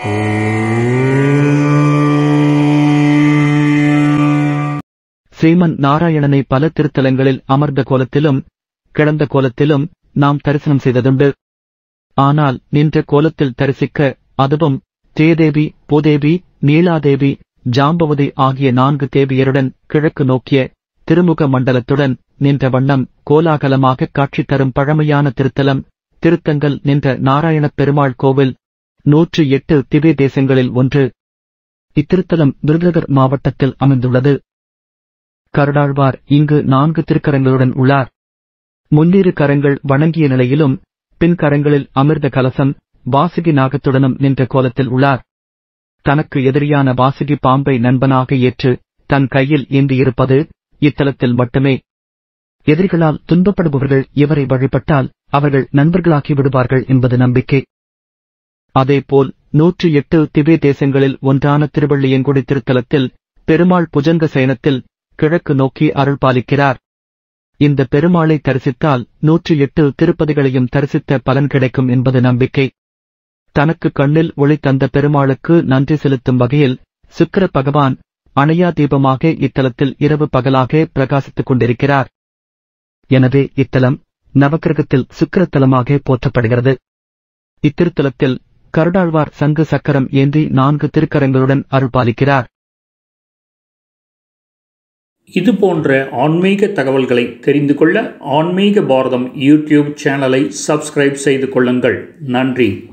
ஸ்ரீமன் நாராயணனை பல திருத்தலங்களில் அமர்ந்த கோலத்திலும் கிடந்த கோலத்திலும் நாம் தரிசனம் செய்ததுண்டு ஆனால் நின்ற கோலத்தில் தரிசிக்க அதுவும் தேதேவி பூதேவி நீலாதேவி ஜாம்பவதி ஆகிய நான்கு தேவியருடன் கிழக்கு நோக்கிய திருமுக மண்டலத்துடன் நின்ற வண்ணம் கோலாகலமாக காட்சி தரும் பழமையான திருத்தலம் திருத்தங்கள் நின்ற நாராயணப் பெருமாள் கோவில் நூற்று எட்டு திவ்ய தேசங்களில் ஒன்று இத்திருத்தலம் விருதுநகர் மாவட்டத்தில் அமைந்துள்ளது கருடாழ்வார் இங்கு நான்கு திருக்கரங்களுடன் உள்ளார் முன்னிரு கரங்கள் வணங்கிய நிலையிலும் பின் கரங்களில் அமிர்த கலசம் வாசுகி நாகத்துடனும் நின்ற கோலத்தில் உள்ளார் தனக்கு எதிரியான வாசுகி பாம்பை நண்பனாக ஏற்று தன் கையில் ஏந்தியிருப்பது இத்தலத்தில் மட்டுமே எதிரிகளால் துன்பப்படுபவர்கள் இவரை வழிபட்டால் அவர்கள் நண்பர்களாகி விடுவார்கள் என்பது நம்பிக்கை அதேபோல் நூற்று எட்டு திவ்ய தேசங்களில் ஒன்றான திருவள்ளியங்குடி திருத்தலத்தில் பெருமாள் புஜங்க சயனத்தில் கிழக்கு நோக்கி அருள் பாலிக்கிறார் இந்த பெருமாளை தரிசித்தால் நூற்று எட்டு திருப்பதிகளையும் தரிசித்த பலன் கிடைக்கும் என்பது நம்பிக்கை தனக்கு கண்ணில் ஒளி தந்த பெருமாளுக்கு நன்றி செலுத்தும் வகையில் சுக்கிர பகவான் அணையா தீபமாக இத்தலத்தில் இரவு பகலாக பிரகாசித்துக் கொண்டிருக்கிறார் எனவே இத்தலம் நவக்கிரகத்தில் சுக்கிரத்தலமாக போற்றப்படுகிறது இத்திருத்தலத்தில் கருடாழ்வார் சங்கு சக்கரம் ஏந்தி நான்கு திருக்கரங்களுடன் அருள்பாலிக்கிறார் இது போன்ற ஆன்மீக தகவல்களை தெரிந்து கொள்ள ஆன்மீக பாரதம் யூடியூப் சேனலை சப்ஸ்கிரைப் செய்து கொள்ளுங்கள் நன்றி